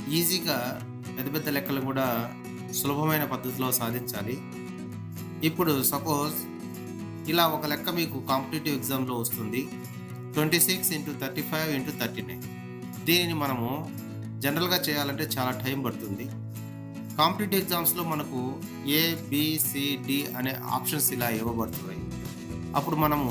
ఈజీగా పెద్ద పెద్ద లెక్కలు కూడా సులభమైన పద్ధతిలో సాధించాలి ఇప్పుడు సపోజ్ ఇలా ఒక లెక్క మీకు కాంపిటేటివ్ ఎగ్జామ్లో వస్తుంది twenty six into thirty five into thirty nine దీనిని మనము జనరల్గా చేయాలంటే చాలా టైం పడుతుంది కాంపిటేటివ్ ఎగ్జామ్స్లో మనకు ఏ డి అనే ఆప్షన్స్ ఇలా ఇవ్వబడుతున్నాయి అప్పుడు మనము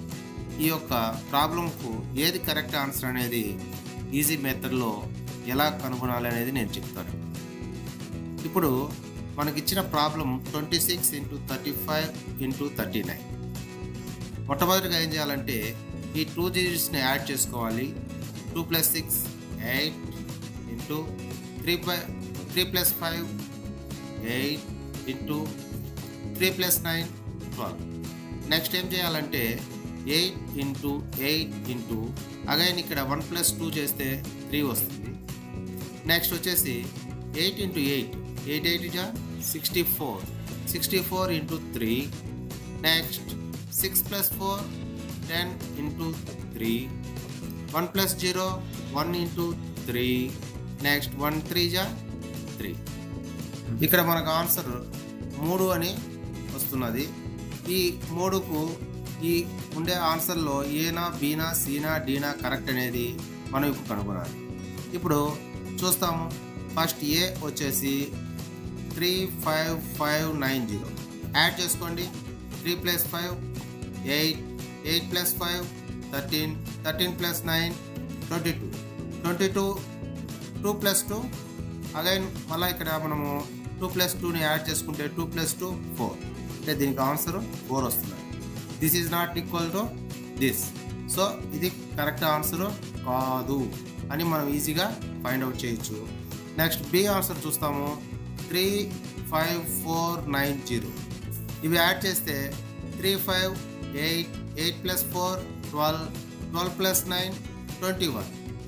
ఈ యొక్క ప్రాబ్లంకు ఏది కరెక్ట్ ఆన్సర్ అనేది ఈజీ మెథడ్లో ఎలా కనుగొనాలి అనేది నేను చెప్తాను ఇప్పుడు మనకిచ్చిన problem twenty six into thirty five into thirty nine మొట్టమొదటిగా ఏం చేయాలంటే ఈ టూ డిజిట్స్ని యాడ్ చేసుకోవాలి two plus six eight into three ply three plus five eight into three plus nine twelve next ఏం చేయాలంటే eight into eight into again ఇక్కడ one plus two చేస్తే త్రీ వస్తుంది నెక్స్ట్ వచ్చేసి eight into eight eight eight జా sixty four sixty four into three next six plus four ten into three one plus zero one into three next one three జా three ఇక్కడ మనకు answer మూడు అని వస్తున్నది ఈ మూడుకు ఈ ఉండే ఆన్సర్లో ఏనా బీనా సీనా డీనా కరెక్ట్ అనేది మనం ఇప్పుడు కనుగొనాలి ఇప్పుడు చూస్తాము ఫస్ట్ ఏ వచ్చేసి three five five nine zero add చేసుకోండి three plus five eight eight plus five thirteen thirteen plus nine twenty two twenty two two plus two again మళ్ళీ ఇక్కడ మనము టూ ప్లస్ టూని యాడ్ చేసుకుంటే టూ ప్లస్ టూ ఫోర్ అంటే దీనికి answer four వస్తుంది this is not equal to this so ఇది correct answer కాదు అని మనం ఈజీగా ఫైండ్ అవుట్ చేయొచ్చు నెక్స్ట్ బి ఆన్సర్ చూస్తాము three five four nine zero ఇవి యాడ్ చేస్తే three five eight eight plus four twelve twelve plus nine twenty one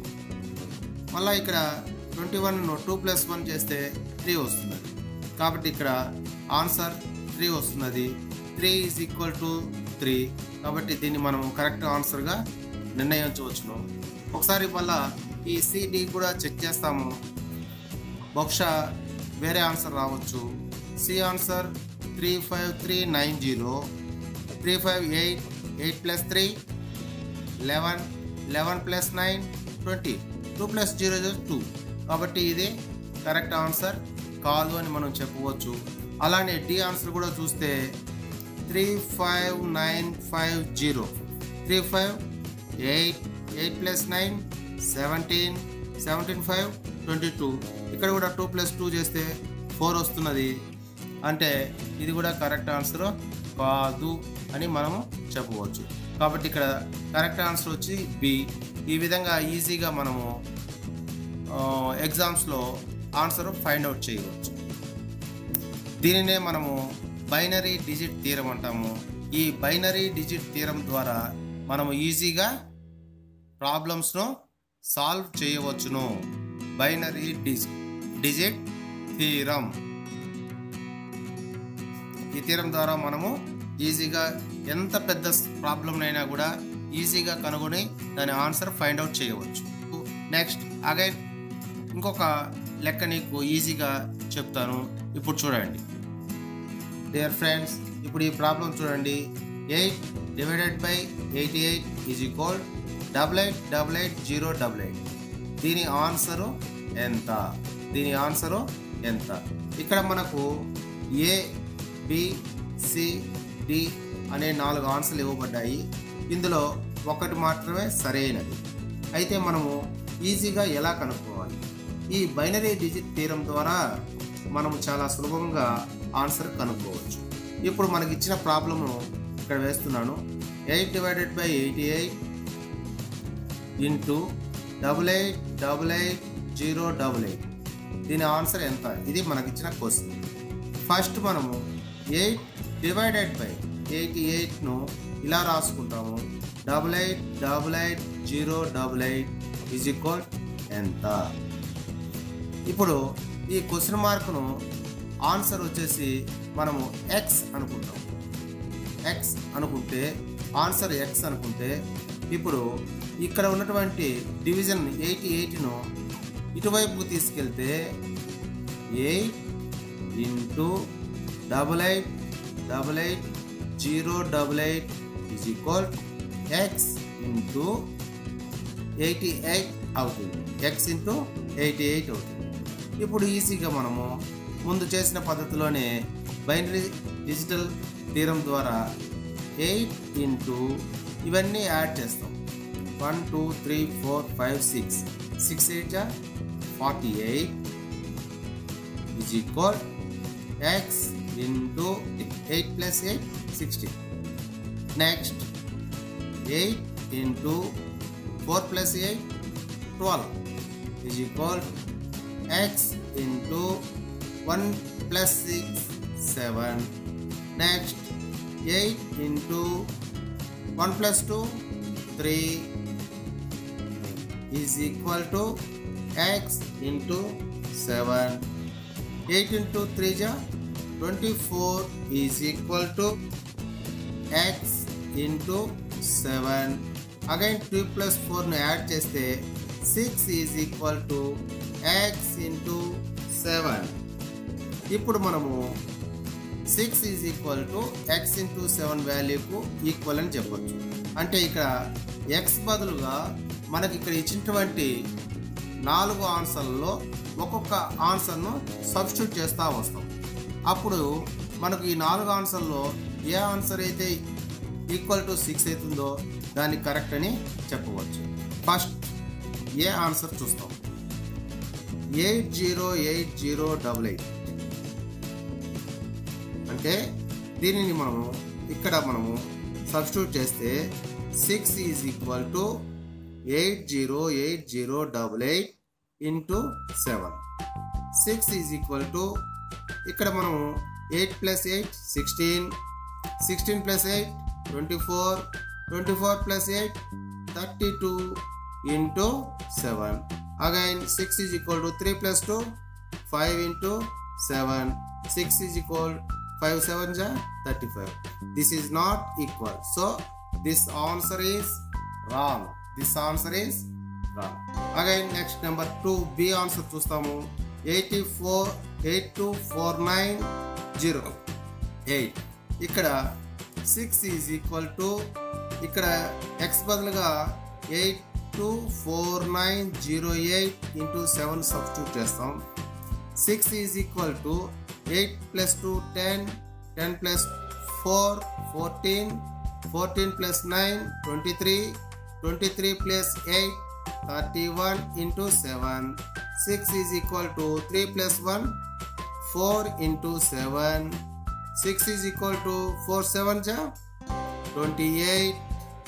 మళ్ళీ ఇక్కడ twenty one two plus one చేస్తే త్రీ వస్తుంది కాబట్టి ఇక్కడ ఆన్సర్ త్రీ వస్తున్నది three is equal to three కాబట్టి దీన్ని మనం కరెక్ట్ ఆన్సర్గా నిర్ణయించవచ్చును ఒకసారి మళ్ళా ఈ సిడి కూడా చెక్ చేస్తాము బహుశా వేరే ఆన్సర్ రావచ్చు C answer three five three nine zero three five eight eight plus three eleven eleven plus nine twenty two plus zero zero two కాబట్టి ఇది కరెక్ట్ ఆన్సర్ కాదు అని మనం చెప్పవచ్చు అలానే డి ఆన్సర్ కూడా చూస్తే three five nine five zero three five eight eight plus nine seventeen seventeen five twenty two ఇక్కడ కూడా టూ ప్లస్ టూ చేస్తే ఫోర్ వస్తున్నది అంటే ఇది కూడా కరెక్ట్ ఆన్సర్ కాదు అని మనము చెప్పవచ్చు కాబట్టి ఇక్కడ కరెక్ట్ ఆన్సర్ వచ్చి బి ఈ విధంగా ఈజీగా మనము ఎగ్జామ్స్లో ఆన్సర్ ఫైండ్ అవుట్ చేయవచ్చు దీనినే మనము బైనరీ డిజిట్ థీరం అంటాము ఈ బైనరీ డిజిట్ థీరం ద్వారా మనము ఈజీగా ప్రాబ్లమ్స్ను సాల్వ్ చేయవచ్చును బైనరీ డిజ్ డిజిట్ థీరం ఈ థీరం ద్వారా మనము ఈజీగా ఎంత పెద్ద ప్రాబ్లంనైనా కూడా ఈజీగా కనుగొని దాని ఆన్సర్ ఫైండ్ అవుట్ చేయవచ్చు నెక్స్ట్ అగైన్ ఇంకొక లెక్క నీకు ఈజీగా చెప్తాను ఇప్పుడు చూడండి డియర్ ఫ్రెండ్స్ ఇప్పుడు ఈ ప్రాబ్లం చూడండి eight divided by eighty eight is equal double eight double eight zero double eight దీని ఆన్సరు ఎంత దీని ఆన్సరు ఎంత ఇక్కడ మనకు ఏ బి సి డి అనే నాలుగు ఆన్సర్లు ఇవ్వబడ్డాయి ఇందులో ఒకటి మాత్రమే సరైనది అయితే మనము ఈజీగా ఎలా కనుక్కోవాలి ఈ బైనరీ డిజిట్ తీరం ద్వారా మనము చాలా సులభంగా ఆన్సర్ కనుక్కోవచ్చు ఇప్పుడు మనకి ఇచ్చిన ప్రాబ్లము ఇక్కడ వేస్తున్నాను eight divided by eighty eight into double eight double eight zero double eight దీని ఆన్సర్ ఎంత ఇది మనకిచ్చిన క్వశ్చన్ ఫస్ట్ మనము ఎయిట్ డివైడెడ్ బై ఎయిటీ ఎయిట్ను ఇలా రాసుకుంటాము double eight double eight zero double eight is equal ఎంత ఇప్పుడు ఈ క్వశ్చన్ మార్కును ఆన్సర్ వచ్చేసి మనము ఎక్స్ అనుకుంటాం ఎక్స్ అనుకుంటే ఆన్సర్ ఎక్స్ అనుకుంటే ఇప్పుడు ఇక్కడ ఉన్నటువంటి డివిజన్ ఎయిటీ ఎయిట్ను ఇటువైపు తీసుకెళ్తే eight into double eight double eight zero double eight is equal x into eighty eight అవుతుంది ఎక్స్ ఇంటూ ఎయిటీ ఎయిట్ అవుతుంది ఇప్పుడు ఈజీగా మనము ముందు చేసిన పద్ధతిలోనే బైనరీ డిజిటల్ తీరం ద్వారా ఎయిట్ ఇంటూ ఇవన్నీ యాడ్ చేస్తాం one two three four five six six eight జా forty eight is equal x into eight plus eight sixteen next eight into four plus eight twelve is equal x into one plus six seven next eight into one plus two three is equal to X into seven eight into three జా twenty four is equal to X into seven again two plus ఫోర్ను add చేస్తే six is equal to X into seven ఇప్పుడు మనము six is equal to X into seven వాల్యూకు equal అని చెప్పొచ్చు అంటే ఇక్కడ ఎక్స్ బదులుగా మనకి ఇక్కడ ఇచ్చినటువంటి నాలుగు ఆన్సర్లలో ఒక్కొక్క ఆన్సర్ను సబ్స్టిట్యూట్ చేస్తూ వస్తాం అప్పుడు మనకు ఈ నాలుగు ఆన్సర్లో ఏ ఆన్సర్ అయితే ఈక్వల్ టు సిక్స్ అవుతుందో దాన్ని కరెక్ట్ అని చెప్పవచ్చు ఫస్ట్ ఏ ఆన్సర్ చూస్తాం eight zero eight zero double eight అంటే దీనిని మనము ఇక్కడ మనము సబ్స్టిట్యూట్ చేస్తే six is equal to eight zero eight zero double eight into seven six is equal to ఇక్కడ మనము eight plus eight sixteen sixteen plus eight twenty four twenty four plus eight thirty two into seven again six is equal to three plus two five into seven six is equal five seven జా thirty five this is not equal so this answer is wrong this answer is wrong again next number two B answer చూస్తాము eighty four eight two four nine zero eight ఇక్కడ six is equal to ఇక్కడ X బదులుగా eight two four nine zero eight into seven substitute చేస్తాం six is equal to eight plus two ten ten plus four fourteen fourteen plus nine twenty three twenty three plus eight thirty one into seven six is equal to three plus one four into seven six is equal to four seven జా twenty eight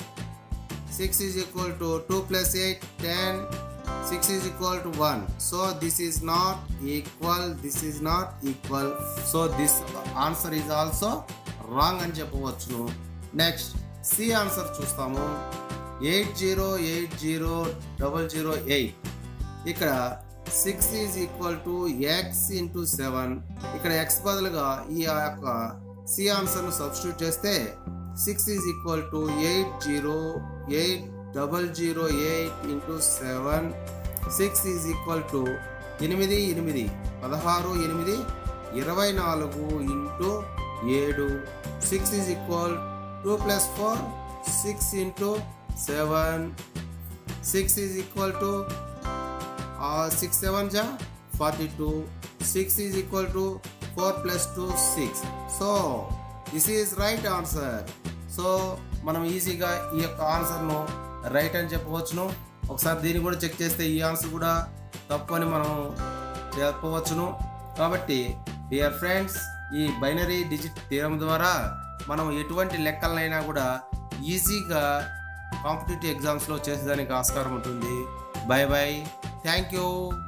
six is equal to two plus eight ten six is equal to one so this is not equal this is not equal so this answer is also wrong అని చెప్పవచ్చును next C answer చూస్తాము eight zero eight zero double zero eight ఇక్కడ six is equal to X into seven ఇక్కడ X బదులుగా ఈ యొక్క C ఆన్సర్ను substitute చేస్తే six is equal to eight zero eight double zero eight into seven six is equal to ఎనిమిది ఎనిమిది పదహారు ఎనిమిది ఇరవై నాలుగు ఇంటూ ఏడు six is equal two plus four six into seven six is equal to six seven జా forty two six is equal to four plus two six so this is right answer so మనం ఈజీగా ఈ యొక్క ఆన్సర్ను right అని చెప్పవచ్చును ఒకసారి దీన్ని కూడా చెక్ చేస్తే ఈ ఆన్సర్ కూడా తప్పు అని మనం చెప్పవచ్చును కాబట్టి డియర్ ఫ్రెండ్స్ ఈ బైనరీ డిజిట్ థీరం ద్వారా మనం ఎటువంటి లెక్కలనైనా కూడా ఈజీగా కాంపిటేటివ్ ఎగ్జామ్స్లో చేసేదానికి ఆస్కారం ఉంటుంది బాయ్ బాయ్ థ్యాంక్ యూ